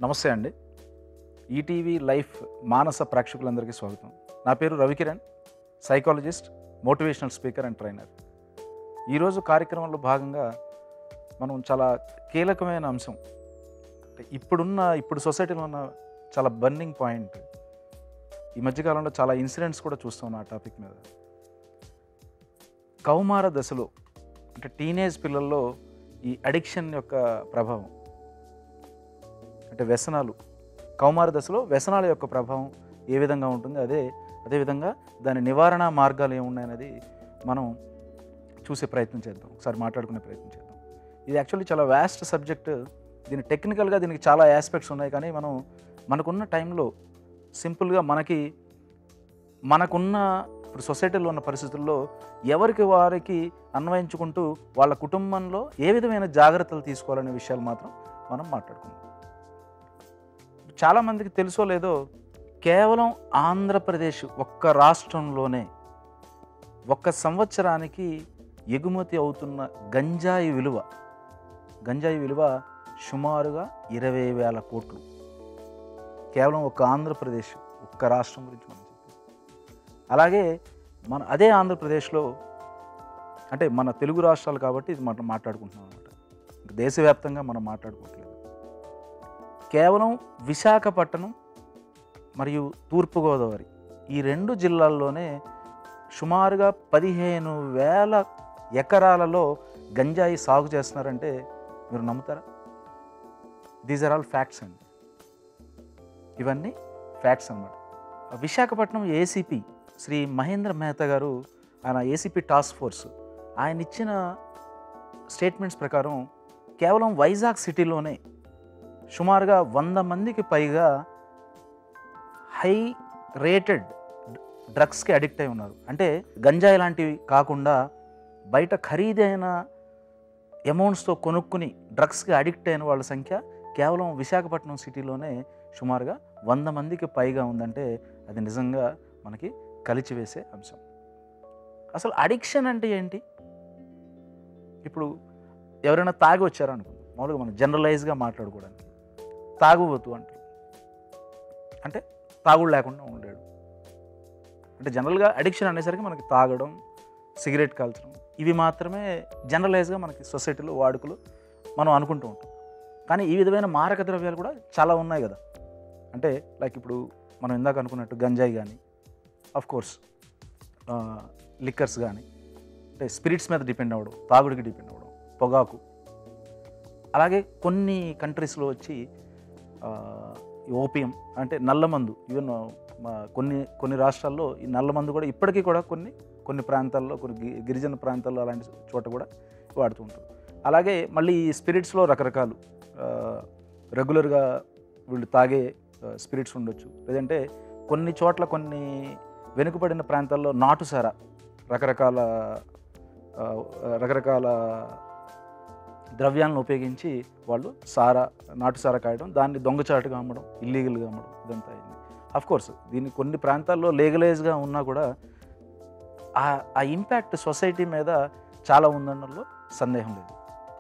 నమస్తే అండి ETV life మానస ప్రేక్షకులందరికీ స్వాగతం నా పేరు Ravikiran psychologist motivational speaker and trainer ఈరోజు కార్యక్రమంలో భాగంగా మనం చాలా కీలకమైన అంశం అంటే ఇప్పుడున్న ఇప్పుడు సొసైటీలో ఉన్న చాలా బర్నింగ్ పాయింట్ ఈ మధ్యకాలంలో చాలా ఇన్సిడెంట్స్ కూడా చూస్తాం ఆ టాపిక్ మీద కౌమార దశలో అంటే టీనేజ్ పిల్లల్లో ఈ అడిక్షన్ యొక్క ప్రభావం అంటే వ్యసనాలు కౌమార దశలో వ్యసనాల యొక్క ప్రభావం ఏ విధంగా ఉంటుంది అదే అదేవిధంగా దాని నివారణ మార్గాలు ఏమున్నాయనేది మనం చూసే ప్రయత్నం చేద్దాం ఒకసారి మాట్లాడుకునే ప్రయత్నం చేద్దాం ఇది యాక్చువల్లీ చాలా వ్యాస్ట్ సబ్జెక్ట్ దీని టెక్నికల్గా దీనికి చాలా ఆస్పెక్ట్స్ ఉన్నాయి కానీ మనం మనకున్న టైంలో సింపుల్గా మనకి మనకున్న ఇప్పుడు సొసైటీలో ఉన్న పరిస్థితుల్లో ఎవరికి వారికి అన్వయించుకుంటూ వాళ్ళ కుటుంబంలో ఏ విధమైన జాగ్రత్తలు తీసుకోవాలనే విషయాలు మాత్రం మనం మాట్లాడుకుందాం చాలామందికి తెలుసో లేదో కేవలం ఆంధ్రప్రదేశ్ ఒక్క రాష్ట్రంలోనే ఒక్క సంవత్సరానికి ఎగుమతి అవుతున్న గంజాయి విలువ గంజాయి విలువ సుమారుగా ఇరవై వేల కోట్లు కేవలం ఒక ఆంధ్రప్రదేశ్ ఒక్క రాష్ట్రం గురించి మనం చెప్పాం అలాగే మన అదే ఆంధ్రప్రదేశ్లో అంటే మన తెలుగు రాష్ట్రాలు కాబట్టి ఇది మనం మాట్లాడుకుంటున్నాం అనమాట దేశవ్యాప్తంగా మనం మాట్లాడుకోవట్లేదు కేవలం విశాఖపట్నం మరియు తూర్పుగోదావరి ఈ రెండు జిల్లాల్లోనే సుమారుగా పదిహేను వేల ఎకరాలలో గంజాయి సాగు చేస్తున్నారంటే మీరు నమ్ముతారా దీస్ ఆర్ ఆల్ ఫ్యాక్ట్స్ అండి ఇవన్నీ ఫ్యాక్ట్స్ అన్నమాట విశాఖపట్నం ఏసీపీ శ్రీ మహేంద్ర మెహతా గారు ఆయన ఏసీపీ టాస్క్ ఫోర్స్ ఆయన ఇచ్చిన స్టేట్మెంట్స్ ప్రకారం కేవలం వైజాగ్ సిటీలోనే సుమారుగా వంద మందికి పైగా హై రేటెడ్ డ్రగ్స్కి అడిక్ట్ అయి ఉన్నారు అంటే గంజాయి లాంటివి కాకుండా బయట ఖరీదైన అమౌంట్స్తో కొనుక్కుని డ్రగ్స్కి అడిక్ట్ అయిన వాళ్ళ సంఖ్య కేవలం విశాఖపట్నం సిటీలోనే సుమారుగా వంద మందికి పైగా ఉందంటే అది నిజంగా మనకి కలిచివేసే అంశం అసలు అడిక్షన్ అంటే ఏంటి ఇప్పుడు ఎవరైనా తాగి వచ్చారనుకుందాం మామూలుగా మనం జనరలైజ్గా మాట్లాడుకోవడానికి తాగుబోతు అంటారు అంటే తాగుడు లేకుండా ఉండలేడు అంటే జనరల్గా అడిక్షన్ అనేసరికి మనకి తాగడం సిగరెట్ కాల్చడం ఇవి మాత్రమే జనరలైజ్గా మనకి సొసైటీలో వాడుకలు మనం అనుకుంటూ ఉంటాం కానీ ఈ విధమైన మారక ద్రవ్యాలు కూడా చాలా ఉన్నాయి కదా అంటే లైక్ ఇప్పుడు మనం ఇందాక అనుకున్నట్టు గంజాయి కానీ అఫ్ కోర్స్ లిక్కర్స్ కానీ అంటే స్పిరిట్స్ మీద డిపెండ్ అవ్వడం తాగుడికి డిపెండ్ అవ్వడం పొగాకు అలాగే కొన్ని కంట్రీస్లో వచ్చి ఓపియం అంటే నల్లమందు ఈవెన్ కొన్ని కొన్ని రాష్ట్రాల్లో ఈ నల్లమందు కూడా ఇప్పటికీ కూడా కొన్ని కొన్ని ప్రాంతాల్లో కొన్ని గి- గిరిజన ప్రాంతాల్లో అలాంటి చోట కూడా వాడుతూ ఉంటారు అలాగే మళ్ళీ ఈ స్పిరిట్స్లో రకరకాలు రెగ్యులర్గా వీళ్ళు తాగే స్పిరిట్స్ ఉండొచ్చు లేదంటే కొన్ని చోట్ల కొన్ని వెనుకబడిన ప్రాంతాల్లో నాటుసారా రకరకాల ఆ, రకరకాల ద్రవ్యాలను ఉపయోగించి వాళ్ళు సారా నాటు సారా కాయడం దాన్ని దొంగచాటుగా అమ్మడం ఇల్లీగల్గా అమ్మడం ఇదంతా అయింది అఫ్ కోర్స్ దీన్ని కొన్ని ప్రాంతాల్లో లీగలైజ్గా ఉన్నా కూడా ఆ ఆ ఇంపాక్ట్ సొసైటీ మీద చాలా ఉందన్నలో సందేహం లేదు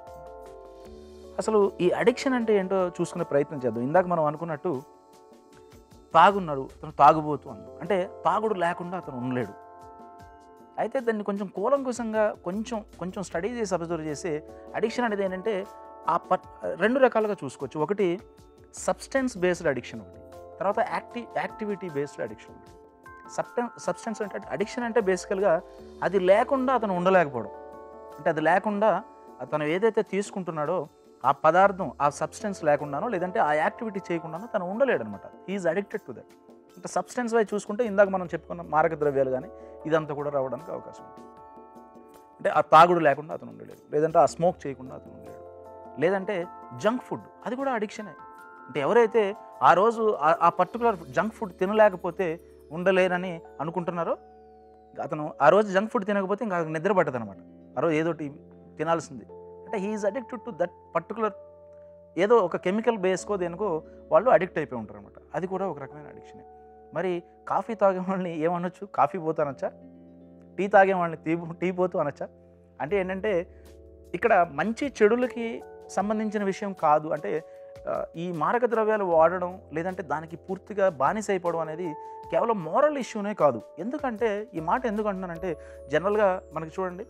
అసలు ఈ అడిక్షన్ అంటే ఏంటో చూసుకునే ప్రయత్నం చేద్దాం ఇందాక మనం అనుకున్నట్టు తాగున్నాడు అతను తాగుబోతు అన్నాడు అంటే తాగుడు లేకుండా అతను ఉండలేడు అయితే దాన్ని కొంచెం కూలంకుశంగా కొంచెం కొంచెం స్టడీ చేసి అబ్జర్వ్ చేసి అడిక్షన్ అనేది ఏంటంటే ఆ పట్ రెండు రకాలుగా చూసుకోవచ్చు ఒకటి సబ్స్టెన్స్ బేస్డ్ అడిక్షన్ ఒకటి తర్వాత యాక్టి యాక్టివిటీ బేస్డ్ అడిక్షన్ ఒకటి సబ్టెన్ సబ్స్టెన్స్ అంటే అడిక్షన్ అంటే బేసికల్గా అది లేకుండా అతను ఉండలేకపోవడం అంటే అది లేకుండా అతను ఏదైతే తీసుకుంటున్నాడో ఆ పదార్థం ఆ సబ్స్టెన్స్ లేకుండానో లేదంటే ఆ యాక్టివిటీ చేయకుండానో తను ఉండలేడు అనమాట హీఈస్ అడిక్టెడ్ టు దట్ అంటే సబ్స్టెన్స్ వైజ్ చూసుకుంటే ఇందాక మనం చెప్పుకున్న మారక ద్రవ్యాలు కానీ ఇదంతా కూడా రావడానికి అవకాశం ఉంది అంటే ఆ తాగుడు లేకుండా అతను ఉండలేడు లేదంటే ఆ స్మోక్ చేయకుండా అతను ఉండలేడు లేదంటే జంక్ ఫుడ్ అది కూడా అడిక్షనే అంటే ఎవరైతే ఆ రోజు ఆ- ఆ పర్టికులర్ జంక్ ఫుడ్ తినలేకపోతే ఉండలేరని అనుకుంటున్నారో అతను ఆ రోజు జంక్ ఫుడ్ తినకపోతే ఇంకా నిద్ర పట్టదు అనమాట ఆ రోజు ఏదోటి తినాల్సింది అంటే he is addicted to that particular ఏదో ఒక కెమికల్ బేస్కో దేనికో వాళ్ళు అడిక్ట్ అయిపోయి ఉంటారు అనమాట అది కూడా ఒక రకమైన అడిక్షనే మరి కాఫీ తాగే వాళ్ళని ఏమనొచ్చు కాఫీ పోతూ అనొచ్చా టీ తాగే వాళ్ళని టీ టీ పోతూ అనొచ్చా అంటే ఏంటంటే ఇక్కడ మంచి చెడులకి సంబంధించిన విషయం కాదు అంటే ఆ, ఈ మారక ద్రవ్యాలు వాడడం లేదంటే దానికి పూర్తిగా బానిస అయిపోవడం అనేది కేవలం మోరల్ ఇష్యూనే కాదు ఎందుకంటే ఈ మాట ఎందుకు అంటున్నానంటే జనరల్గా మనకి చూడండి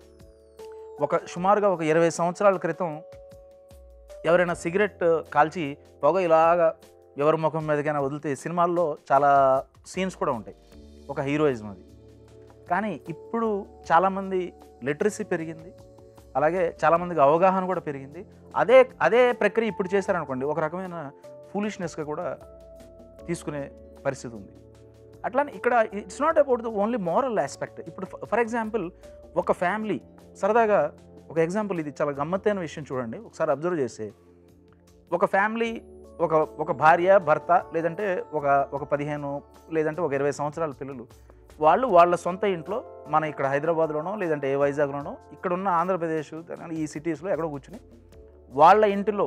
ఒక సుమారుగా ఒక ఇరవై సంవత్సరాల క్రితం ఎవరైనా సిగరెట్ కాల్చి పొగ ఇలాగా ఎవరి ముఖం మీదకైనా వదిలితే సినిమాల్లో చాలా సీన్స్ కూడా ఉంటాయి ఒక హీరోయిజం అది కానీ ఇప్పుడు చాలామంది లిటరసీ పెరిగింది అలాగే చాలామందికి అవగాహన కూడా పెరిగింది అదే అదే ప్రక్రియ ఇప్పుడు చేశారనుకోండి ఒక రకమైన ఫూలిష్నెస్గా కూడా తీసుకునే పరిస్థితి ఉంది అట్లానే ఇక్కడ it's not about the only moral aspect ఇప్పుడు ఫర్ ఎగ్జాంపుల్ ఒక ఫ్యామిలీ సరదాగా ఒక ఎగ్జాంపుల్ ఇది చాలా గమ్మత్తైన విషయం చూడండి ఒకసారి అబ్జర్వ్ చేస్తే ఒక ఫ్యామిలీ ఒక ఒక భార్య భర్త లేదంటే ఒక ఒక పదిహేను లేదంటే ఒక ఇరవై సంవత్సరాల పిల్లలు వాళ్ళు వాళ్ళ సొంత ఇంట్లో మన ఇక్కడ హైదరాబాద్లోనో లేదంటే ఏ వైజాగ్లోనో ఇక్కడ ఉన్న ఆంధ్రప్రదేశ్ తెలంగాణ ఈ సిటీస్లో ఎక్కడో కూర్చుని వాళ్ళ ఇంటిలో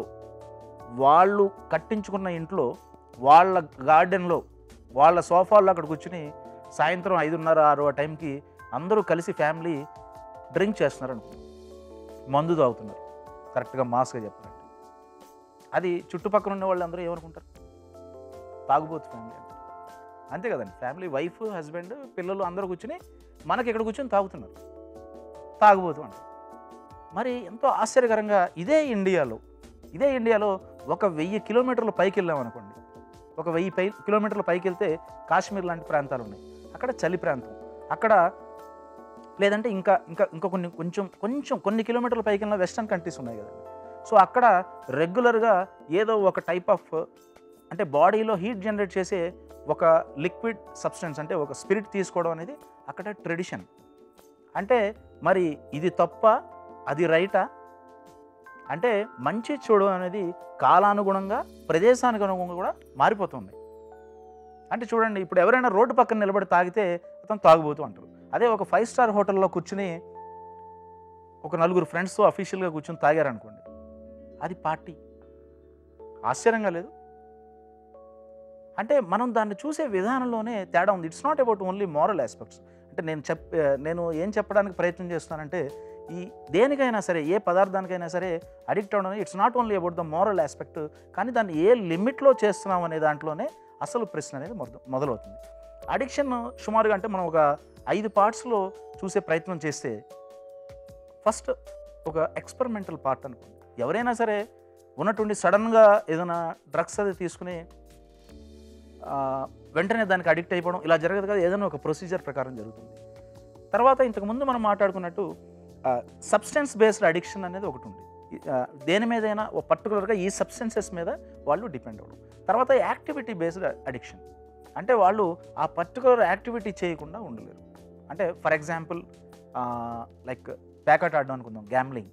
వాళ్ళు కట్టించుకున్న ఇంట్లో వాళ్ళ గార్డెన్లో వాళ్ళ సోఫాల్లో అక్కడ కూర్చుని సాయంత్రం ఐదున్నర ఆరు ఆ టైంకి అందరూ కలిసి ఫ్యామిలీ డ్రింక్ చేస్తున్నారు అనుకో మందు తాగుతున్నారు కరెక్ట్గా మాస్గా చెప్పాలంటే అది చుట్టుపక్కల ఉన్న వాళ్ళు అందరూ ఏమనుకుంటారు తాగుబోతు ఫ్యామిలీ అంటారు అంతే కదండి ఫ్యామిలీ వైఫ్ హస్బెండ్ పిల్లలు అందరూ కూర్చుని మనకి ఇక్కడ కూర్చొని తాగుతున్నారు తాగుబోతు అంటారు మరి ఎంతో ఆశ్చర్యకరంగా ఇదే ఇండియాలో ఇదే ఇండియాలో ఒక వెయ్యి కిలోమీటర్ల పైకి వెళ్ళాం అనుకోండి ఒక వెయ్యి పై కిలోమీటర్ల పైకి వెళ్తే కాశ్మీర్ లాంటి ప్రాంతాలు ఉన్నాయి అక్కడ చలి ప్రాంతం అక్కడ లేదంటే ఇంకా ఇంకా ఇంకా కొన్ని కొంచెం కొంచెం కొన్ని కిలోమీటర్ల పైకి వెళ్ళిన వెస్టర్న్ కంట్రీస్ ఉన్నాయి కదండి సో అక్కడ రెగ్యులర్గా ఏదో ఒక టైప్ ఆఫ్ అంటే బాడీలో హీట్ జనరేట్ చేసే ఒక లిక్విడ్ సబ్స్టెన్స్ అంటే ఒక స్పిరిట్ తీసుకోవడం అనేది అక్కడ ట్రెడిషన్ అంటే మరి ఇది తప్ప అది రైటా అంటే మంచి చెడు అనేది కాలానుగుణంగా ప్రదేశానికి అనుగుణంగా కూడా మారిపోతుంది అంటే చూడండి ఇప్పుడు ఎవరైనా రోడ్డు పక్కన నిలబడి తాగితే అతను తాగుబోతూ అంటారు అదే ఒక ఫైవ్ స్టార్ హోటల్లో కూర్చుని ఒక నలుగురు ఫ్రెండ్స్తో అఫీషియల్గా కూర్చొని తాగారనుకోండి అది పార్టీ ఆశ్చర్యంగా లేదు అంటే మనం దాన్ని చూసే విధానంలోనే తేడా ఉంది it's not about only moral aspects అంటే నేను చెప్ నేను ఏం చెప్పడానికి ప్రయత్నం చేస్తానంటే ఈ దేనికైనా సరే ఏ పదార్థానికైనా సరే అడిక్ట్ అవ్వడం it's not only about the moral aspect కానీ దాన్ని ఏ లిమిట్లో చేస్తున్నాం అనే దాంట్లోనే అసలు ప్రశ్న అనేది మొదలు మొదలవుతుంది అడిక్షన్ సుమారుగా అంటే మనం ఒక ఐదు పార్ట్స్లో చూసే ప్రయత్నం చేస్తే ఫస్ట్ ఒక ఎక్స్పెరిమెంటల్ పార్ట్ అనుకోండి ఎవరైనా సరే ఉన్నటువంటి సడన్గా ఏదైనా డ్రగ్స్ అది తీసుకుని ఆ, వెంటనే దానికి అడిక్ట్ అయిపోవడం ఇలా జరగదు కదా ఏదైనా ఒక ప్రొసీజర్ ప్రకారం జరుగుతుంది తర్వాత ఇంతకుముందు మనం మాట్లాడుకున్నట్టు సబ్స్టెన్స్ బేస్డ్ అడిక్షన్ అనేది ఒకటి ఉంది ఈ, ఆ, దేని మీదైనా ఓ పర్టికులర్గా ఈ సబ్స్టెన్సెస్ మీద వాళ్ళు డిపెండ్ అవ్వడం తర్వాత యాక్టివిటీ బేస్డ్ అడిక్షన్ అంటే వాళ్ళు ఆ పర్టికులర్ యాక్టివిటీ చేయకుండా ఉండలేరు అంటే ఫర్ ఎగ్జాంపుల్ లైక్ ప్యాకెట్ ఆడడం అనుకుందాం గ్యామ్లింగ్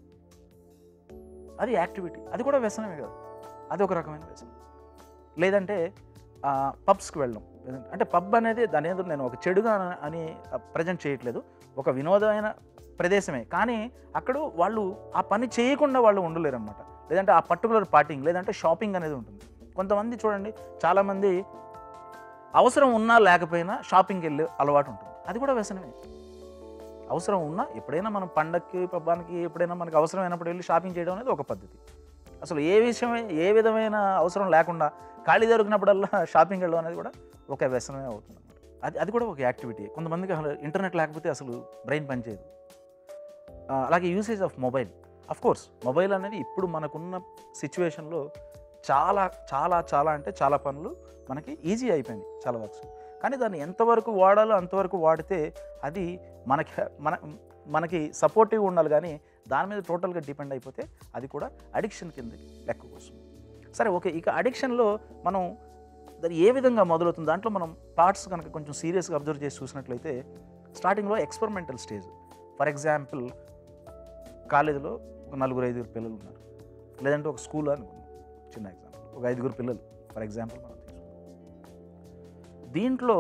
అది యాక్టివిటీ అది కూడా వ్యసనమే కదా అది ఒక రకమైన వ్యసనం లేదంటే పబ్స్కి వెళ్ళడం లేదంటే- అంటే పబ్ అనేది దాని ఏదో నేను ఒక చెడుగా అని- అని ప్రజెంట్ చేయట్లేదు ఒక వినోదమైన ప్రదేశమే కానీ అక్కడ వాళ్ళు ఆ పని చేయకుండా వాళ్ళు ఉండలేరు అనమాట లేదంటే ఆ పర్టికులర్ పార్టింగ్ లేదంటే షాపింగ్ అనేది ఉంటుంది కొంతమంది చూడండి చాలామంది అవసరం ఉన్నా లేకపోయినా షాపింగ్కి వెళ్ళే అలవాటు ఉంటుంది అది కూడా వ్యసనమే అవసరం ఉన్నా ఎప్పుడైనా మనం పండక్కి పబ్బానికి ఎప్పుడైనా మనకు అవసరమైనప్పుడు వెళ్ళి షాపింగ్ చేయడం అనేది ఒక పద్ధతి అసలు ఏ విషయమే ఏ విధమైన అవసరం లేకుండా ఖాళీ దొరికినప్పుడల్లా షాపింగ్ వెళ్ళడం అనేది కూడా ఒక వ్యసనమే అవుతుంది అన్నమాట అది అది కూడా ఒక యాక్టివిటీ కొంతమందికి అసలు ఇంటర్నెట్ లేకపోతే అసలు బ్రెయిన్ పనిచేయదు ఆ, అలాగే usage of mobile of course mobile అనేది ఇప్పుడు మనకున్న సిచ్యువేషన్లో చాలా చాలా చాలా అంటే చాలా పనులు మనకి ఈజీ అయిపోయింది చాలా వర్క్స్ కానీ దాన్ని ఎంతవరకు వాడాలో అంతవరకు వాడితే అది మనకి మన మనకి సపోర్టివ్ ఉండాలి కానీ దాని మీద టోటల్గా డిపెండ్ అయిపోతే అది కూడా అడిక్షన్ కింద లెక్కకు వస్తుంది సరే ఓకే ఇక అడిక్షన్లో మనం దాన్ని ఏ విధంగా మొదలవుతుంది దాంట్లో మనం పార్ట్స్ కనుక కొంచెం సీరియస్గా అబ్జర్వ్ చేసి చూసినట్లయితే స్టార్టింగ్లో ఎక్స్పెరిమెంటల్ స్టేజ్ ఫర్ ఎగ్జాంపుల్ కాలేజీలో ఒక నలుగురు ఐదుగురు పిల్లలు ఉన్నారు లేదంటే ఒక స్కూల్ అనుకుందాం చిన్న ఎగ్జాంపుల్ ఒక ఐదుగురు పిల్లలు ఫర్ ఎగ్జాంపుల్ మనం తీసుకుందాం దీంట్లో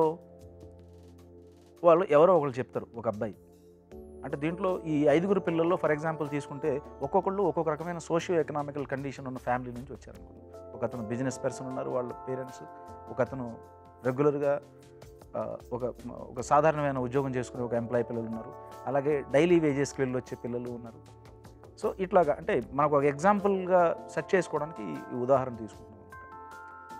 వాళ్ళు ఎవరో ఒకరు చెప్తారు ఒక అబ్బాయి అంటే దీంట్లో ఈ ఐదుగురు పిల్లల్లో ఫర్ ఎగ్జాంపుల్ తీసుకుంటే ఒక్కొక్కళ్ళు ఒక్కొక్క రకమైన సోషియో ఎకనామికల్ కండిషన్ ఉన్న ఫ్యామిలీ నుంచి వచ్చారు అనుకోండి ఒక అతను బిజినెస్ పర్సన్ ఉన్నారు వాళ్ళ పేరెంట్స్ ఒక అతను రెగ్యులర్గా ఆ, ఒక ఒక సాధారణమైన ఉద్యోగం చేసుకునే ఒక ఎంప్లాయీ పిల్లలు ఉన్నారు అలాగే డైలీ వేజెస్కి వెళ్ళి వచ్చే పిల్లలు ఉన్నారు సో ఇట్లాగా అంటే మనకు ఒక ఎగ్జాంపుల్గా సెట్ చేసుకోవడానికి ఈ ఉదాహరణ తీసుకుంటున్నాం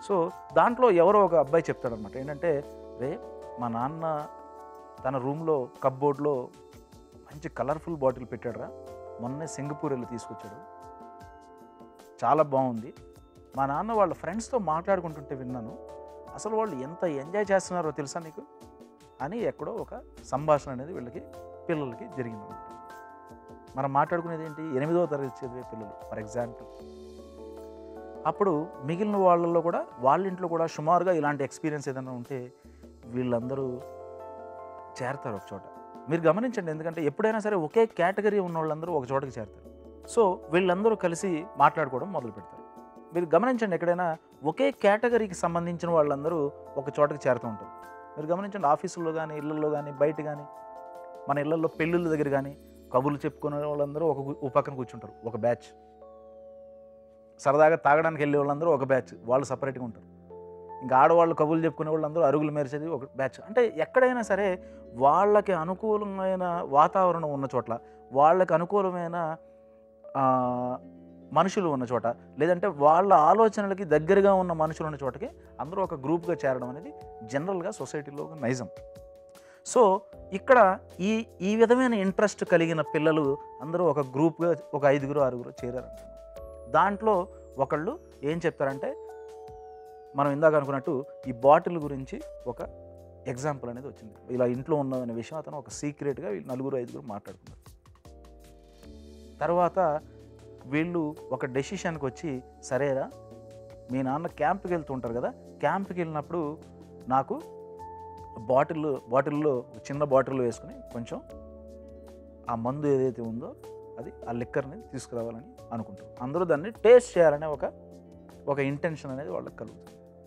సో దాంట్లో ఎవరో ఒక అబ్బాయి చెప్తాడనమాట ఏంటంటే రే మా నాన్న తన రూమ్లో కప్బోర్డ్లో మంచి కలర్ఫుల్ బాటిల్ పెట్టాడురా మొన్నే సింగపూర్ వెళ్ళి తీసుకొచ్చాడు చాలా బాగుంది మా నాన్న వాళ్ళ ఫ్రెండ్స్తో మాట్లాడుకుంటుంటే విన్నాను అసలు వాళ్ళు ఎంత ఎంజాయ్ చేస్తున్నారో తెలుసా నీకు అని ఎక్కడో ఒక సంభాషణ అనేది వీళ్ళకి పిల్లలకి జరిగింది మనం మాట్లాడుకునేది ఏంటి ఎనిమిదవ తరగతి చదివే పిల్లలు ఫర్ ఎగ్జాంపుల్ అప్పుడు మిగిలిన వాళ్ళల్లో కూడా వాళ్ళ ఇంట్లో కూడా సుమారుగా ఇలాంటి ఎక్స్పీరియన్స్ ఏదైనా ఉంటే వీళ్ళందరూ చేరతారు ఒక చోట మీరు గమనించండి ఎందుకంటే ఎప్పుడైనా సరే ఒకే కేటగిరీ ఉన్న వాళ్ళందరూ ఒక చోటకి చేరతారు సో వీళ్ళందరూ కలిసి మాట్లాడుకోవడం మొదలు పెడతారు మీరు గమనించండి ఎక్కడైనా ఒకే కేటగిరీకి సంబంధించిన వాళ్ళందరూ ఒక చోటకి చేరుతూ ఉంటారు మీరు గమనించండి ఆఫీసుల్లో కానీ ఇళ్ళల్లో కానీ బయట కానీ మన ఇళ్ళల్లో పెళ్ళిళ్ళ దగ్గర కానీ కబుర్లు చెప్పుకునే వాళ్ళందరూ ఒక గు- ఒక పక్కన కూర్చుంటారు ఒక బ్యాచ్ సరదాగా తాగడానికి వెళ్ళే వాళ్ళందరూ ఒక బ్యాచ్ వాళ్ళు సపరేట్గా ఉంటారు ఇంకా ఆడవాళ్ళు కబుర్లు చెప్పుకునే వాళ్ళందరూ అరుగులు మెరిచేది ఒక బ్యాచ్ అంటే ఎక్కడైనా సరే వాళ్ళకి అనుకూలమైన వాతావరణం ఉన్న చోట్ల వాళ్ళకి అనుకూలమైన ఆ, మనుషులు ఉన్న చోట లేదంటే వాళ్ళ ఆలోచనలకి దగ్గరగా ఉన్న మనుషులు ఉన్న చోటకి అందరూ ఒక గ్రూప్గా చేరడం అనేది జనరల్గా సొసైటీలో ఒక నైజం సో ఇక్కడ ఈ ఈ విధమైన ఇంట్రెస్ట్ కలిగిన పిల్లలు అందరూ ఒక గ్రూప్గా ఒక ఐదుగురు ఆరుగురు చేరారంటున్నారు దాంట్లో ఒకళ్ళు ఏం చెప్తారంటే మనం ఇందాక అనుకున్నట్టు ఈ బాటిల్ గురించి ఒక ఎగ్జాంపుల్ అనేది వచ్చింది ఇలా ఇంట్లో ఉన్నదనే విషయం అతను ఒక సీక్రెట్గా వీళ్ళు నలుగురు ఐదుగురు మాట్లాడుకున్నారు తర్వాత వీళ్ళు ఒక డెసిషన్కి వచ్చి సరేరా మీ నాన్న క్యాంప్కి వెళ్తుంటారు కదా క్యాంప్కి వెళ్ళినప్పుడు నాకు బాటిల్ బాటిల్లో చిన్న బాటిల్లో వేసుకుని కొంచెం ఆ మందు ఏదైతే ఉందో అది ఆ లిక్కర్ని తీసుకురావాలని అనుకుంటారు అందరూ దాన్ని టేస్ట్ చేయాలనే ఒక ఒక ఇంటెన్షన్ అనేది వాళ్ళకి కలుగుతుంది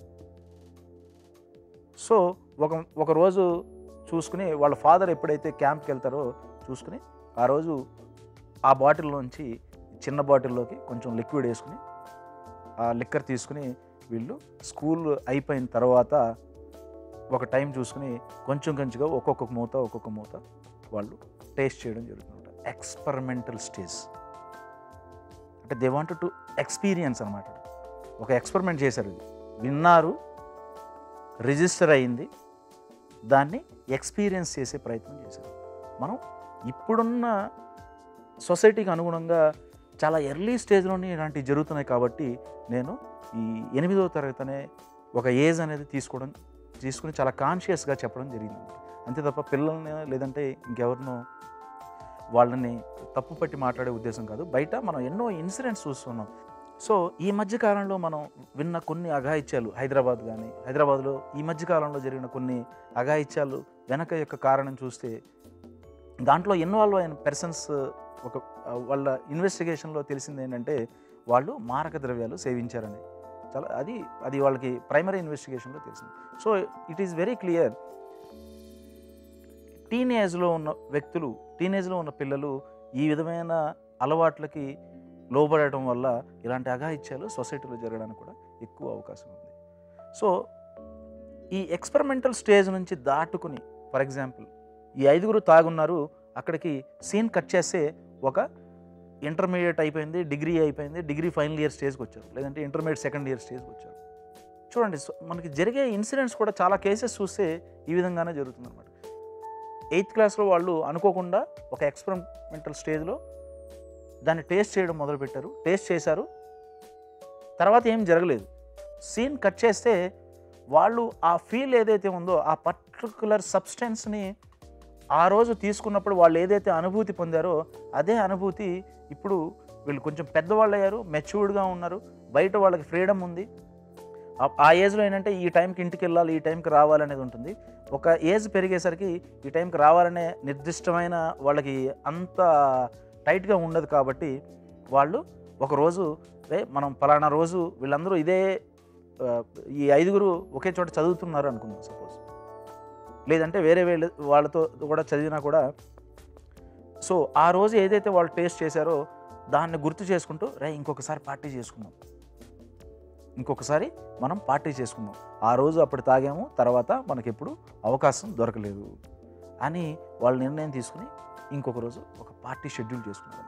సో ఒక ఒక రోజు చూసుకుని వాళ్ళ ఫాదర్ ఎప్పుడైతే క్యాంప్కి వెళ్తారో చూసుకుని ఆ రోజు ఆ బాటిల్లోంచి చిన్న బాటిల్లోకి కొంచెం లిక్విడ్ వేసుకుని ఆ లిక్కర్ తీసుకుని వీళ్ళు స్కూల్ అయిపోయిన తర్వాత ఒక టైం చూసుకుని కొంచెం కొంచెంగా ఒక్కొక్క మూత ఒక్కొక్క మూత వాళ్ళు టేస్ట్ చేయడం జరుగుతుంది ఎక్స్పెరిమెంటల్ స్టేజ్ అంటే దే వాంట్ టు ఎక్స్పీరియన్స్ అనమాట ఒక ఎక్స్పెరిమెంట్ చేశారు ఇది విన్నారు రిజిస్టర్ అయింది దాన్ని ఎక్స్పీరియన్స్ చేసే ప్రయత్నం చేశారు మనం ఇప్పుడున్న సొసైటీకి అనుగుణంగా చాలా ఎర్లీ స్టేజ్లోనే ఇలాంటివి జరుగుతున్నాయి కాబట్టి నేను ఈ ఎనిమిదవ తరగతి అనే ఒక ఏజ్ అనేది తీసుకోవడం తీసుకుని చాలా కాన్షియస్గా చెప్పడం జరిగింది అంతే తప్ప పిల్లల్ని లేదంటే ఇంకెవరినో వాళ్ళని తప్పు పట్టి మాట్లాడే ఉద్దేశం కాదు బయట మనం ఎన్నో ఇన్సిడెంట్స్ చూస్తున్నాం సో ఈ మధ్య కాలంలో మనం విన్న కొన్ని అఘాయిత్యాలు హైదరాబాద్ కానీ హైదరాబాద్లో ఈ మధ్య కాలంలో జరిగిన కొన్ని అఘాయిత్యాలు వెనక యొక్క కారణం చూస్తే దాంట్లో ఇన్వాల్వ్ అయిన పర్సన్స్ ఒక వాళ్ళ ఇన్వెస్టిగేషన్లో తెలిసింది ఏంటంటే వాళ్ళు మారక ద్రవ్యాలు సేవించారని చాలా అది అది వాళ్ళకి ప్రైమరీ ఇన్వెస్టిగేషన్లో తెలిసింది so it is very clear టీనేజ్లో ఉన్న వ్యక్తులు టీనేజ్లో ఉన్న పిల్లలు ఈ విధమైన అలవాట్లకి లోబడటం వల్ల ఇలాంటి అఘాయిత్యాలు సొసైటీలో జరగడానికి కూడా ఎక్కువ అవకాశం ఉంది సో ఈ ఎక్స్పెరిమెంటల్ స్టేజ్ నుంచి దాటుకుని ఫర్ ఎగ్జాంపుల్ ఈ ఐదుగురు తాగున్నారు అక్కడికి సీన్ కట్ చేస్తే ఒక ఇంటర్మీడియట్ అయిపోయింది డిగ్రీ అయిపోయింది డిగ్రీ ఫైనల్ ఇయర్ స్టేజ్కి వచ్చారు లేదంటే ఇంటర్మీడియట్ సెకండ్ ఇయర్ స్టేజ్కి వచ్చారు చూడండి సో మనకి జరిగే ఇన్సిడెంట్స్ కూడా చాలా కేసెస్ చూస్తే ఈ విధంగానే జరుగుతుంది అనమాట ఎయిత్ క్లాస్లో వాళ్ళు అనుకోకుండా ఒక ఎక్స్పెరిమెంటల్ స్టేజ్లో దాన్ని టేస్ట్ చేయడం మొదలుపెట్టారు టేస్ట్ చేశారు తర్వాత ఏం జరగలేదు సీన్ కట్ చేస్తే వాళ్ళు ఆ ఫీల్ ఏదైతే ఉందో ఆ పర్టికులర్ సబ్స్టెన్స్ని ఆ రోజు తీసుకున్నప్పుడు వాళ్ళు ఏదైతే అనుభూతి పొందారో అదే అనుభూతి ఇప్పుడు వీళ్ళు కొంచెం పెద్దవాళ్ళు అయ్యారు మెచ్యూర్డ్గా ఉన్నారు బయట వాళ్ళకి ఫ్రీడమ్ ఉంది ఆ- ఆ ఏజ్లో ఏంటంటే ఈ టైంకి ఇంటికి వెళ్ళాలి ఈ టైంకి రావాలనేది ఉంటుంది ఒక ఏజ్ పెరిగేసరికి ఈ టైంకి రావాలనే నిర్దిష్టమైన వాళ్ళకి అంత టైట్గా ఉండదు కాబట్టి వాళ్ళు ఒక రోజు రే మనం పలానా రోజు వీళ్ళందరూ ఇదే ఆ, ఈ ఐదుగురు ఒకే చోట చదువుతున్నారు అనుకుందాం సపోజ్ లేదంటే వేరే వేళ్ళ వాళ్ళతో కూడా చదివినా కూడా సో ఆ రోజు ఏదైతే వాళ్ళు టేస్ట్ చేశారో దాన్ని గుర్తు చేసుకుంటూ రే ఇంకొకసారి పార్టీ చేసుకుందాం ఇంకొకసారి మనం పార్టీ చేసుకుందాం ఆ రోజు అప్పుడు తాగాము తర్వాత మనకి ఎప్పుడు అవకాశం దొరకలేదు అని వాళ్ళు నిర్ణయం తీసుకుని ఇంకొక రోజు ఒక పార్టీ షెడ్యూల్ చేసుకున్నారు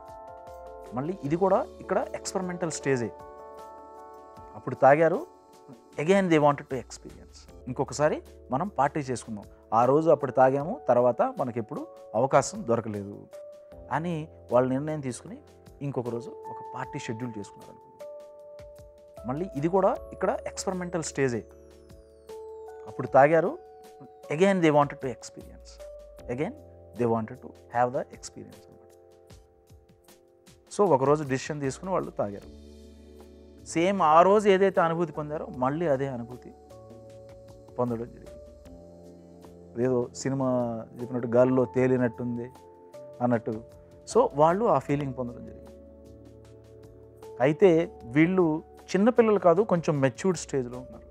మళ్ళీ ఇది కూడా ఇక్కడ ఎక్స్పెరిమెంటల్ స్టేజే అప్పుడు తాగారు again they wanted to experience ఇంకొకసారి మనం పార్టీ చేసుకుందాం ఆ రోజు అప్పుడు తాగాము తర్వాత మనకి ఎప్పుడు అవకాశం దొరకలేదు అని వాళ్ళు నిర్ణయం తీసుకుని ఇంకొక రోజు ఒక పార్టీ షెడ్యూల్ చేసుకున్నారు అనుకుందాం మళ్ళీ ఇది కూడా ఇక్కడ ఎక్స్పెరిమెంటల్ స్టేజే అప్పుడు తాగారు again they wanted to experience again they wanted to have the experience అనమాట సో ఒకరోజు డిసిషన్ తీసుకుని వాళ్ళు తాగారు సేమ్ ఆ రోజు ఏదైతే అనుభూతి పొందారో మళ్ళీ అదే అనుభూతి పొందడం జరిగింది ఏదో సినిమా చెప్పినట్టు గాలిలో తేలినట్టుంది అన్నట్టు సో వాళ్ళు ఆ ఫీలింగ్ పొందడం జరిగింది అయితే వీళ్ళు చిన్నపిల్లలు కాదు కొంచెం మెచ్యూర్డ్ స్టేజ్లో ఉన్నారు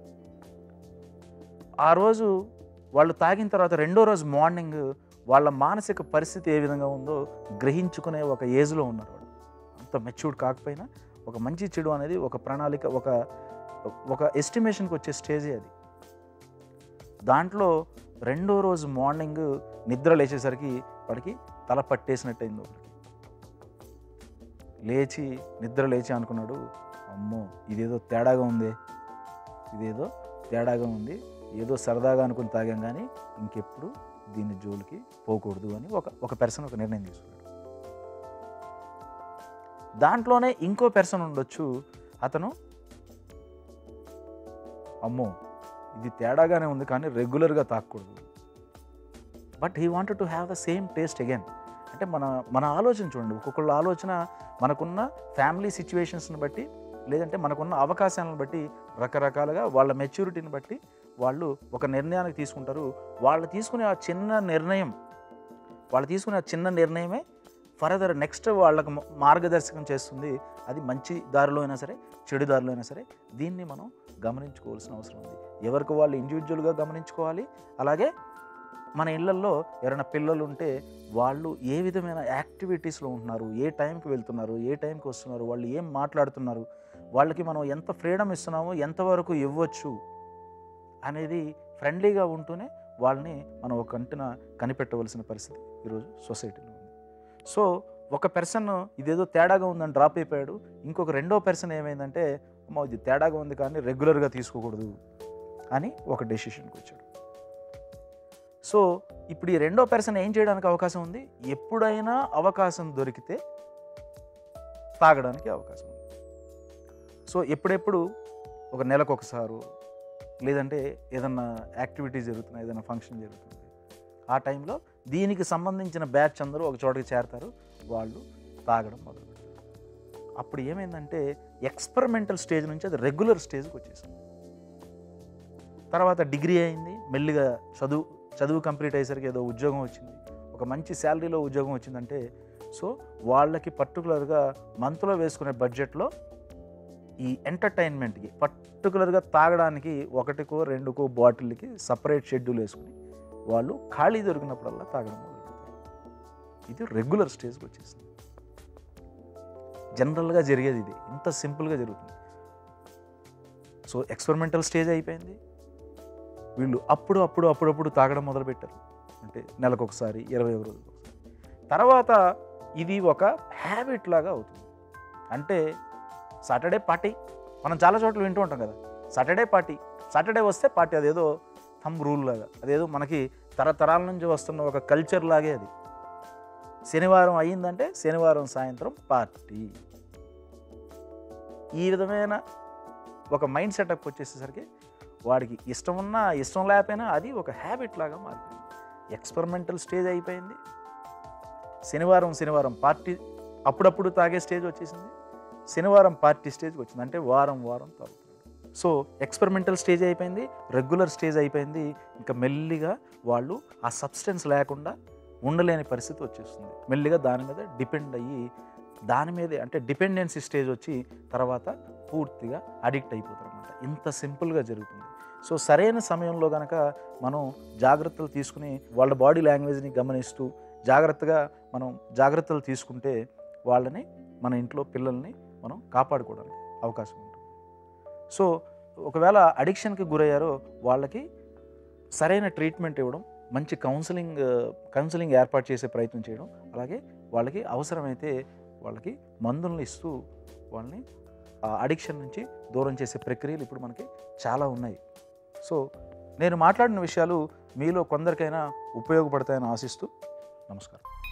ఆ రోజు వాళ్ళు తాగిన తర్వాత రెండో రోజు మార్నింగ్ వాళ్ళ మానసిక పరిస్థితి ఏ విధంగా ఉందో గ్రహించుకునే ఒక ఏజ్లో ఉన్నారు వాళ్ళు అంత మెచ్యూర్డ్ కాకపోయినా ఒక మంచి చెడు అనేది ఒక ప్రణాళిక ఒక ఒక ఎస్టిమేషన్కి వచ్చే స్టేజే అది దాంట్లో రెండో రోజు మార్నింగ్ నిద్ర లేచేసరికి వాడికి తల పట్టేసినట్టయింది ఒకరికి లేచి నిద్ర లేచి అనుకున్నాడు అమ్మో ఇదేదో తేడాగా ఉంది ఇదేదో తేడాగా ఉంది ఏదో సరదాగా అనుకుని తాగాం కానీ ఇంకెప్పుడు దీని జోలికి పోకూడదు అని ఒక ఒక పర్సన్ ఒక నిర్ణయం తీసుకున్నాడు దాంట్లోనే ఇంకో పర్సన్ ఉండొచ్చు అతను అమ్మో ఇది తేడాగానే ఉంది కానీ రెగ్యులర్గా తాగకూడదు but he wanted to have the same taste again అంటే మన మన ఆలోచన చూడండి ఒక్కొక్కళ్ళ ఆలోచన మనకున్న ఫ్యామిలీ సిచ్యువేషన్స్ని బట్టి లేదంటే మనకున్న అవకాశాలను బట్టి రకరకాలుగా వాళ్ళ మెచ్యూరిటీని బట్టి వాళ్ళు ఒక నిర్ణయానికి తీసుకుంటారు వాళ్ళు తీసుకునే ఆ చిన్న నిర్ణయం వాళ్ళు తీసుకునే ఆ చిన్న నిర్ణయమే ఫర్దర్ నెక్స్ట్ వాళ్ళకు మ- మార్గదర్శకం చేస్తుంది అది మంచి దారిలో అయినా సరే చెడు దారిలో అయినా సరే దీన్ని మనం గమనించుకోవాల్సిన అవసరం ఉంది ఎవరికి వాళ్ళు ఇండివిజువల్గా గమనించుకోవాలి అలాగే మన ఇళ్లల్లో ఎవరైనా పిల్లలు ఉంటే వాళ్ళు ఏ విధమైన యాక్టివిటీస్లో ఉంటున్నారు ఏ టైంకి వెళ్తున్నారు ఏ టైంకి వస్తున్నారు వాళ్ళు ఏం మాట్లాడుతున్నారు వాళ్ళకి మనం ఎంత ఫ్రీడమ్ ఇస్తున్నామో ఎంతవరకు ఇవ్వచ్చు అనేది ఫ్రెండ్లీగా ఉంటూనే వాళ్ళని మనం ఒక కంటిన కనిపెట్టవలసిన పరిస్థితి ఈరోజు సొసైటీలో ఉంది సో ఒక పర్సన్ ఇదేదో తేడాగా ఉందని డ్రాప్ అయిపోయాడు ఇంకొక రెండో పర్సన్ ఏమైందంటే అమ్మో ఇది తేడాగా ఉంది కానీ రెగ్యులర్గా తీసుకోకూడదు అని ఒక డెసిషన్కి వచ్చాడు సో ఇప్పుడు ఈ రెండో పర్సన్ ఏం చేయడానికి అవకాశం ఉంది ఎప్పుడైనా అవకాశం దొరికితే తాగడానికి అవకాశం ఉంది సో ఎప్పుడెప్పుడు ఒక నెలకు ఒకసారి లేదంటే ఏదన్నా యాక్టివిటీ జరుగుతున్నాయి ఏదైనా ఫంక్షన్ జరుగుతుంది ఆ టైంలో దీనికి సంబంధించిన బ్యాచ్ అందరూ ఒక చోటకి చేరతారు వాళ్ళు తాగడం మొదలు పెడతారు అప్పుడు ఏమైందంటే ఎక్స్పెరిమెంటల్ స్టేజ్ నుంచి అది రెగ్యులర్ స్టేజ్కి వచ్చేసింది తర్వాత డిగ్రీ అయింది మెల్లిగా చదువు చదువు కంప్లీట్ అయ్యేసరికి ఏదో ఉద్యోగం వచ్చింది ఒక మంచి శాలరీలో ఉద్యోగం వచ్చిందంటే సో వాళ్ళకి పర్టికులర్గా మంత్లో వేసుకునే బడ్జెట్లో ఈ ఎంటర్టైన్మెంట్కి పర్టికులర్గా తాగడానికి ఒకటికో రెండుకో బాటిల్కి సపరేట్ షెడ్యూల్ వేసుకుని వాళ్ళు ఖాళీ దొరికినప్పుడల్లా తాగడం మొదలు పెడతారు ఇది రెగ్యులర్ స్టేజ్కి వచ్చేసింది జనరల్గా జరిగేది ఇది ఇంత సింపుల్గా జరుగుతుంది సో ఎక్స్పెరిమెంటల్ స్టేజ్ అయిపోయింది వీళ్ళు అప్పుడు అప్పుడు అప్పుడప్పుడు తాగడం మొదలుపెట్టారు అంటే నెలకు ఒకసారి ఇరవై ఒక రోజులకు ఒకసారి తర్వాత ఇది ఒక హ్యాబిట్ లాగా అవుతుంది అంటే సాటర్డే పార్టీ మనం చాలా చోట్ల వింటూ ఉంటాం కదా సాటర్డే పార్టీ సాటర్డే వస్తే పార్టీ అదేదో థమ్ రూల్ లాగా అదేదో మనకి తరతరాల నుంచి వస్తున్న ఒక కల్చర్ లాగే అది శనివారం అయ్యిందంటే శనివారం సాయంత్రం పార్టీ ఈ విధమైన ఒక మైండ్ సెటప్ వచ్చేసేసరికి వాడికి ఇష్టం ఉన్నా ఇష్టం లేకపోయినా అది ఒక హ్యాబిట్ లాగా మారిపోయింది ఎక్స్పెరిమెంటల్ స్టేజ్ అయిపోయింది శనివారం శనివారం పార్టీ అప్పుడప్పుడు తాగే స్టేజ్ వచ్చేసింది శనివారం పార్టీ స్టేజ్కి వచ్చింది అంటే వారం వారం తాగుతున్నాడు సో ఎక్స్పెరిమెంటల్ స్టేజ్ అయిపోయింది రెగ్యులర్ స్టేజ్ అయిపోయింది ఇంకా మెల్లిగా వాళ్ళు ఆ సబ్స్టెన్స్ లేకుండా ఉండలేని పరిస్థితి వచ్చేస్తుంది మెల్లిగా దాని మీద డిపెండ్ అయ్యి దాని మీదే అంటే డిపెండెన్సీ స్టేజ్ వచ్చి తర్వాత పూర్తిగా అడిక్ట్ అయిపోతారు అనమాట ఇంత సింపుల్గా జరుగుతుంది సో సరైన సమయంలో కనుక మనం జాగ్రత్తలు తీసుకుని వాళ్ళ బాడీ లాంగ్వేజ్ని గమనిస్తూ జాగ్రత్తగా మనం జాగ్రత్తలు తీసుకుంటే వాళ్ళని మన ఇంట్లో పిల్లల్ని మనం కాపాడుకోవడానికి అవకాశం ఉంటుంది సో ఒకవేళ అడిక్షన్కి గురయ్యారో వాళ్ళకి సరైన ట్రీట్మెంట్ ఇవ్వడం మంచి కౌన్సిలింగ్ కౌన్సిలింగ్ ఏర్పాటు చేసే ప్రయత్నం చేయడం అలాగే వాళ్ళకి అవసరమైతే వాళ్ళకి మందులను ఇస్తూ వాళ్ళని అడిక్షన్ నుంచి దూరం చేసే ప్రక్రియలు ఇప్పుడు మనకి చాలా ఉన్నాయి సో నేను మాట్లాడిన విషయాలు మీలో కొందరికైనా ఉపయోగపడతాయని ఆశిస్తూ నమస్కారం